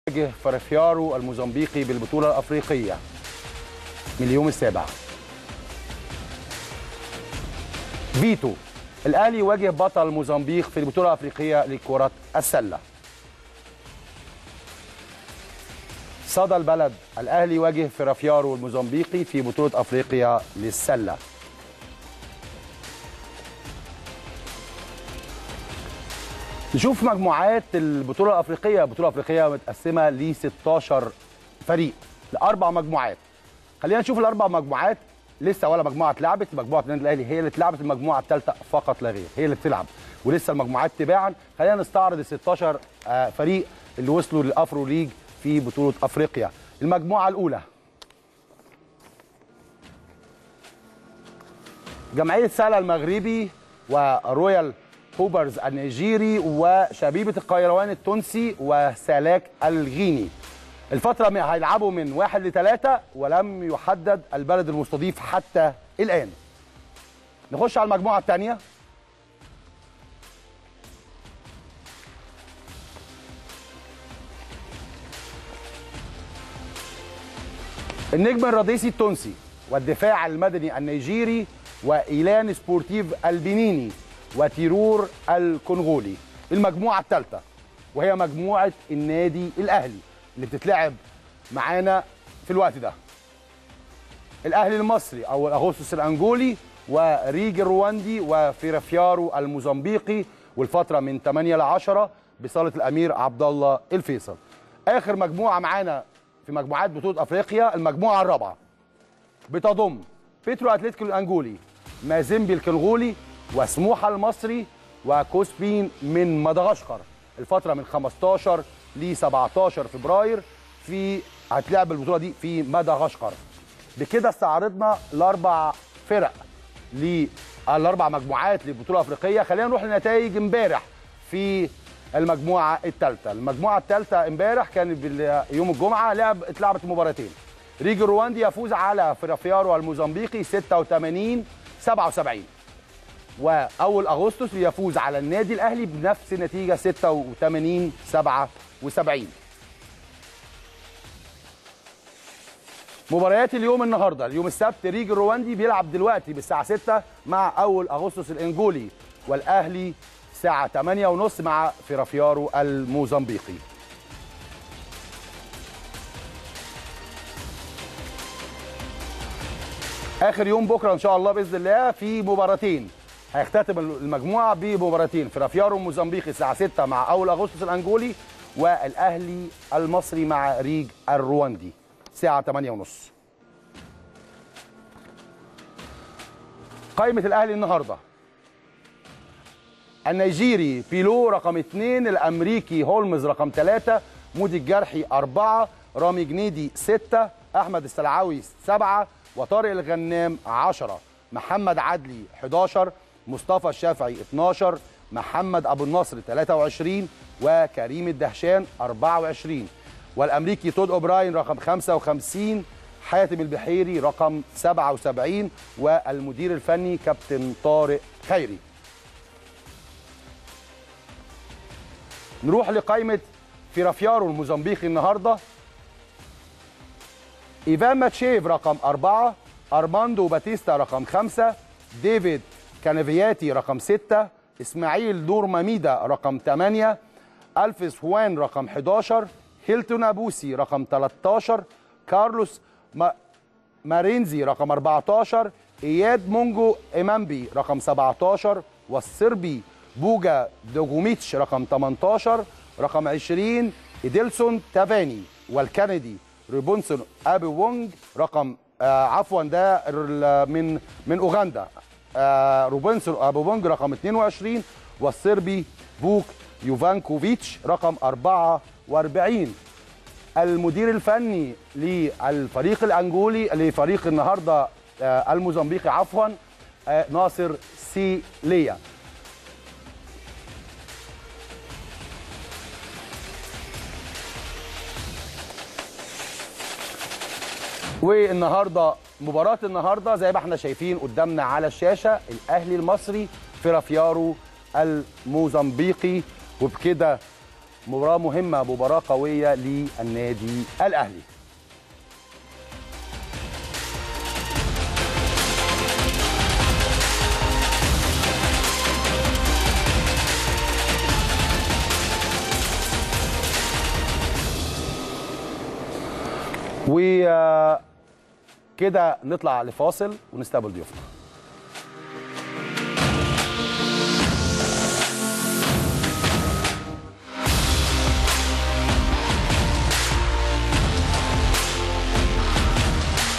يواجه فرافيارو الموزمبيقي بالبطولة الأفريقية من اليوم السابع فيتو الأهلي يواجه بطل موزمبيق في البطولة الأفريقية لكرة السلة صدى البلد الأهلي يواجه فرافيارو الموزمبيقي في بطولة أفريقيا للسلة نشوف مجموعات البطولة الأفريقية البطولة الأفريقية متقسمة ل 16 فريق لأربع مجموعات خلينا نشوف الأربع مجموعات لسه ولا مجموعة اتلعبت مجموعة النادي الأهلي هي اللي اتلعبت المجموعة الثالثة فقط لا غير هي اللي بتلعب ولسه المجموعات تباعا خلينا نستعرض ال 16 آه، فريق اللي وصلوا للأفرو ليج في بطولة أفريقيا المجموعة الأولى جمعية سالا المغربي ورويال هوبرز النيجيري وشبيبة القيروان التونسي وسالاك الغيني الفترة من- هيلعبوا من واحد لثلاثة ولم يحدد البلد المستضيف حتى الآن نخش على المجموعة الثانية النجم الرئيسي التونسي والدفاع المدني النيجيري وإيلان سبورتيف البنيني وتيرور الكونغولي المجموعة الثالثة وهي مجموعة النادي الأهلي اللي بتتلعب معانا في الوقت ده الأهلي المصري أو الأغسطس الأنجولي وريج الرواندي وفيرافيارو الموزمبيقي والفترة من 8 ل 10 بصالة الأمير عبد الله الفيصل آخر مجموعة معانا في مجموعات بطولة أفريقيا المجموعة الرابعة بتضم بيترو اتلتيكو الانجولي مازيمبي الكنغولي وسموحه المصري وكوسبين من مدغشقر الفتره من 15 ل 17 فبراير في هتلعب البطوله دي في مدغشقر بكده استعرضنا الاربع فرق للاربع مجموعات للبطوله الافريقيه خلينا نروح لنتائج امبارح في المجموعه الثالثه المجموعه الثالثه امبارح كان بال- يوم الجمعه لعب اتلعبت مباراتين ريجي الرواندي يفوز على فرافيارو الموزمبيقي 86 77 واول اغسطس يفوز على النادي الاهلي بنفس النتيجه 86 77 مباريات اليوم النهارده اليوم السبت ريجي الرواندي بيلعب دلوقتي بالساعه 6 مع اول اغسطس الانجولي والاهلي الساعه 8 ونص مع فرافيارو الموزمبيقي اخر يوم بكره ان شاء الله باذن الله في مباراتين هيختتم المجموعه بمباراتين فرافيارو موزمبيقي الساعه 6 مع اول اغسطس الانجولي والاهلي المصري مع ريج الرواندي الساعه 8 ونص قائمه الاهلي النهارده النيجيري بيلو رقم 2 الامريكي هولمز رقم 3 مودي الجرحي 4 رامي جنيدي 6 احمد السلعاوي 7 وطارق الغنام 10 محمد عدلي 11 مصطفى الشافعي 12 محمد ابو النصر 23 وكريم الدهشان 24 والامريكي تود اوبراين رقم 55 حاتم البحيري رقم 77 والمدير الفني كابتن طارق خيري نروح لقائمة فيرافيارو الموزمبيقي النهاردة إيفان ماتشيف رقم أربعة أرماندو باتيستا رقم خمسة ديفيد كانافياتي رقم ستة إسماعيل دور ماميدا رقم ثمانية ألفيس هوان رقم 11 هيلتون أبوسي رقم 13 كارلوس ما مارينزي رقم 14 اياد مونجو امامبي رقم 17 والصربي بوجا دوجوميتش رقم 18 رقم 20 ايديلسون تافاني والكندي ريبونسون ابي وونج رقم آه عفوا ده ال- من من اوغندا آه روبنسون ابو وونج رقم 22 والصربي بوك يوفانكوفيتش رقم 44 المدير الفني للفريق الانجولي لفريق النهارده آه، الموزمبيقي عفوا آه، ناصر سيليا والنهارده مباراة النهارده زي ما احنا شايفين قدامنا على الشاشة الأهلي المصري فرافيارو الموزمبيقي وبكده مباراه مهمه مباراه قويه للنادي الاهلي وكده نطلع لفاصل ونستقبل ضيوفنا